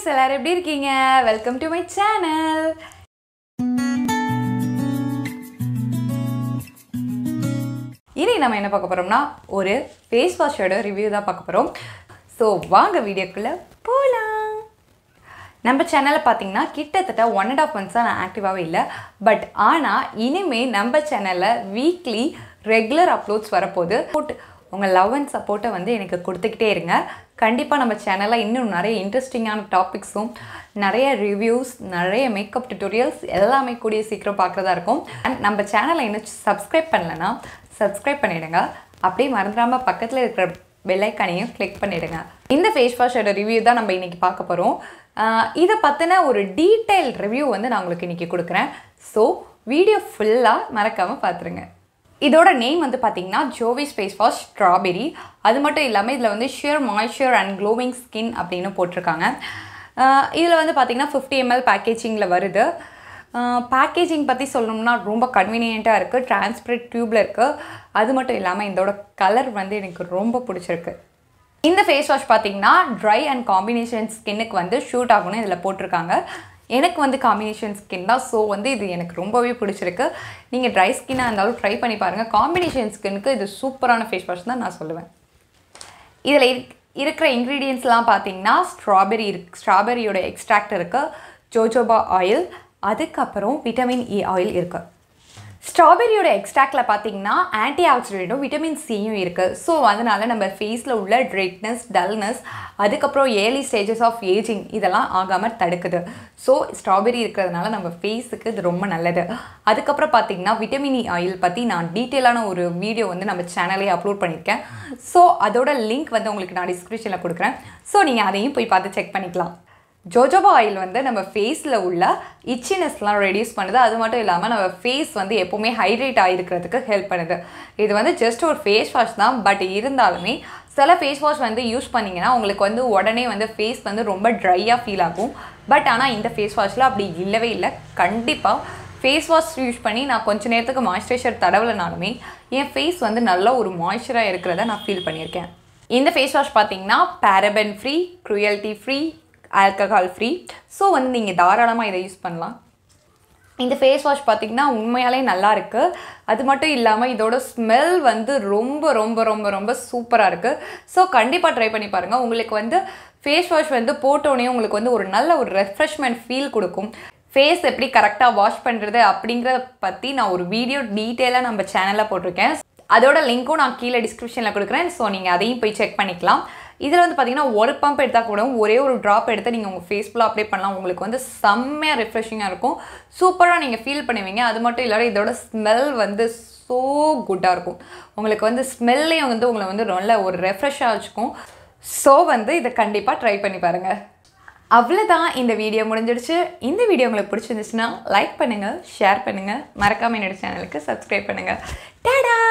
guys எல்லாரும் எப்படி இருக்கீங்க வெல்கம் டு மை சேனல் இனி நம்ம என்ன பார்க்க போகிறோம்னா ஒரு ஃபேஸ் வாஷோட ரிவ்யூ தான் பார்க்க போகிறோம் ஸோ வாங்க வீடியோக்குள்ளே போகலாம் நம்ம சேனலில் பார்த்தீங்கன்னா கிட்டத்தட்ட ஒன் அண்ட் ஆஃப் மந்த்ஸாக நான் ஆக்டிவாகவே இல்லை பட் ஆனால் இனிமேல் நம்ம சேனலில் வீக்லி ரெகுலர் அப்லோட்ஸ் வரப்போகுது போட்டு உங்கள் லவ் அண்ட் சப்போர்ட்டை வந்து எனக்கு கொடுத்துக்கிட்டே இருங்க கண்டிப்பாக நம்ம சேனலில் இன்னும் நிறைய இன்ட்ரெஸ்டிங்கான டாபிக்ஸும் நிறைய ரிவ்யூஸ் நிறைய மேக்கப் டியூட்டோரியல்ஸ் எல்லாமே கூடிய சீக்கிரம் பார்க்குறதா இருக்கும் அண்ட் நம்ம சேனலை இன்னும் சப்ஸ்கிரைப் பண்ணலைன்னா சப்ஸ்கிரைப் பண்ணிவிடுங்க அப்படியே மறந்துடாமல் பக்கத்தில் இருக்கிற பெல்லைக்கானையும் கிளிக் பண்ணிவிடுங்க இந்த ஃபேஸ் வாஷோட ரிவ்யூ தான் நம்ம இன்றைக்கி பார்க்க போகிறோம் இதை பற்றின ஒரு டீட்டெயில் ரிவ்யூ வந்து நான் உங்களுக்கு இன்றைக்கி கொடுக்குறேன் ஸோ வீடியோ ஃபுல்லாக மறக்காமல் பார்த்துருங்க இதோட நேம் வந்து பார்த்தீங்கன்னா ஜோவி ஸ்பேஸ் வாஷ் ஸ்ட்ராபெரி அது மட்டும் இல்லாமல் இதில் வந்து sheer moisture and glowing skin அப்படின்னு போட்டிருக்காங்க இதில் வந்து பார்த்தீங்கன்னா ஃபிஃப்டி எம்எல் பேக்கேஜிங்கில் வருது பேக்கேஜிங் பற்றி சொல்லணும்னா ரொம்ப கன்வீனியண்ட்டாக இருக்குது டிரான்ஸ்பரண்ட் டியூப்பில் இருக்குது அது மட்டும் இல்லாமல் இதோட கலர் வந்து எனக்கு ரொம்ப பிடிச்சிருக்கு இந்த ஃபேஸ் வாஷ் பார்த்தீங்கன்னா ட்ரை அண்ட் காம்பினேஷன் ஸ்கின்னுக்கு வந்து ஷூட் ஆகணும் இதில் போட்டிருக்காங்க எனக்கு வந்து காம்பினேஷன் ஸ்கின் தான் ஸோ வந்து இது எனக்கு ரொம்பவே பிடிச்சிருக்கு நீங்கள் ட்ரை ஸ்கின்னாக இருந்தாலும் ட்ரை பண்ணி பாருங்கள் காம்பினேஷன் ஸ்கின்னுக்கு இது சூப்பரான ஃபேஸ் வாஷ் தான் நான் சொல்லுவேன் இதில் இருக்கிற இன்க்ரீடியன்ஸ்லாம் பார்த்தீங்கன்னா ஸ்ட்ராபெரி இருக்கு ஸ்ட்ராபெரியோட எக்ஸ்ட்ராக்ட் இருக்குது ஜோஜோபா ஆயில் அதுக்கப்புறம் விட்டமின் இ ஆயில் இருக்குது ஸ்ட்ராபெரியோட எக்ஸ்ட்ராக்டில் பார்த்தீங்கன்னா ஆன்டி ஆக்சிடென்ட்டும் விட்டமின் சியும் இருக்குது ஸோ அதனால் நம்ம ஃபேஸில் உள்ள ட்ரெட்னஸ் டல்னஸ் அதுக்கப்புறம் ஏர்லி ஸ்டேஜஸ் ஆஃப் ஏஜிங் இதெல்லாம் ஆகாமல் தடுக்குது ஸோ ஸ்ட்ராபெரி இருக்கிறதுனால நம்ம ஃபேஸுக்கு இது ரொம்ப நல்லது அதுக்கப்புறம் பார்த்தீங்கன்னா விட்டமின் இ ஆயில் பற்றி நான் டீட்டெயிலான ஒரு வீடியோ வந்து நம்ம சேனலே அப்லோட் பண்ணியிருக்கேன் ஸோ அதோட லிங்க் வந்து உங்களுக்கு நான் டிஸ்கிரிப்ஷனில் கொடுக்குறேன் ஸோ நீங்கள் அதையும் போய் பார்த்து செக் பண்ணிக்கலாம் ஜோஜோபா ஆயில் வந்து நம்ம ஃபேஸில் உள்ள இச்சினஸ்லாம் ரெடியூஸ் பண்ணுது அது மட்டும் இல்லாமல் நம்ம ஃபேஸ் வந்து எப்போவுமே ஹைட்ரேட் ஆகிருக்கிறதுக்கு ஹெல்ப் பண்ணுது இது வந்து ஜஸ்ட் ஒரு ஃபேஸ் வாஷ் தான் பட் இருந்தாலுமே சில ஃபேஸ் வாஷ் வந்து யூஸ் பண்ணிங்கன்னா உங்களுக்கு வந்து உடனே வந்து ஃபேஸ் வந்து ரொம்ப ட்ரையாக ஃபீல் ஆகும் பட் ஆனால் இந்த ஃபேஸ் வாஷில் அப்படி இல்லவே இல்லை கண்டிப்பாக ஃபேஸ் வாஷ் யூஸ் பண்ணி நான் கொஞ்ச நேரத்துக்கு மாய்ஸ்சரைசர் தடவலைனாலுமே என் ஃபேஸ் வந்து நல்ல ஒரு மாய்ஸ்சராக இருக்கிறத நான் ஃபீல் பண்ணியிருக்கேன் இந்த ஃபேஸ் வாஷ் பார்த்தீங்கன்னா paraben free cruelty free alcohol free so வந்து நீங்கள் தாராளமாக இதை யூஸ் பண்ணலாம் இந்த ஃபேஸ் வாஷ் பார்த்திங்கன்னா உண்மையாலே நல்லா இருக்குது அது மட்டும் இல்லாமல் இதோட ஸ்மெல் வந்து ரொம்ப ரொம்ப ரொம்ப ரொம்ப சூப்பராக இருக்குது ஸோ கண்டிப்பாக ட்ரை பண்ணி பாருங்கள் உங்களுக்கு வந்து ஃபேஸ் வாஷ் வந்து போட்டோன்னே உங்களுக்கு வந்து ஒரு நல்ல ஒரு ரெஃப்ரெஷ்மெண்ட் ஃபீல் கொடுக்கும் ஃபேஸ் எப்படி கரெக்டாக வாஷ் பண்ணுறது அப்படிங்கிறத பற்றி நான் ஒரு வீடியோ டீட்டெயிலாக நம்ம சேனலில் போட்டிருக்கேன் அதோட லிங்க்கும் நான் கீழே டிஸ்கிரிப்ஷனில் கொடுக்குறேன் ஸோ நீங்கள் அதையும் போய் செக் பண்ணிக்கலாம் இதில் வந்து பார்த்தீங்கன்னா ஒரு பம்ப் எடுத்தால் கூட ஒரே ஒரு ட்ராப் எடுத்து நீங்கள் உங்கள் ஃபேஸ் ஃபுல்லாக அப்ளை பண்ணலாம் உங்களுக்கு வந்து செம்மையாக ரிஃப்ரெஷிங்காக இருக்கும் சூப்பராக நீங்கள் ஃபீல் பண்ணுவீங்க அது மட்டும் இல்லாத இதோட ஸ்மெல் வந்து ஸோ குட்டாக இருக்கும் உங்களுக்கு வந்து ஸ்மெல்லையும் வந்து உங்களை வந்து நல்ல ஒரு ரெஃப்ரெஷ்ஷாக வச்சுக்கும் ஸோ வந்து இதை கண்டிப்பாக ட்ரை பண்ணி பாருங்கள் அவ்வளோதான் இந்த வீடியோ முடிஞ்சிடுச்சு இந்த வீடியோ உங்களுக்கு பிடிச்சிருந்துச்சுன்னா லைக் பண்ணுங்கள் ஷேர் பண்ணுங்கள் மறக்காமல் என்னோட சேனலுக்கு சப்ஸ்கிரைப் பண்ணுங்கள் டேடா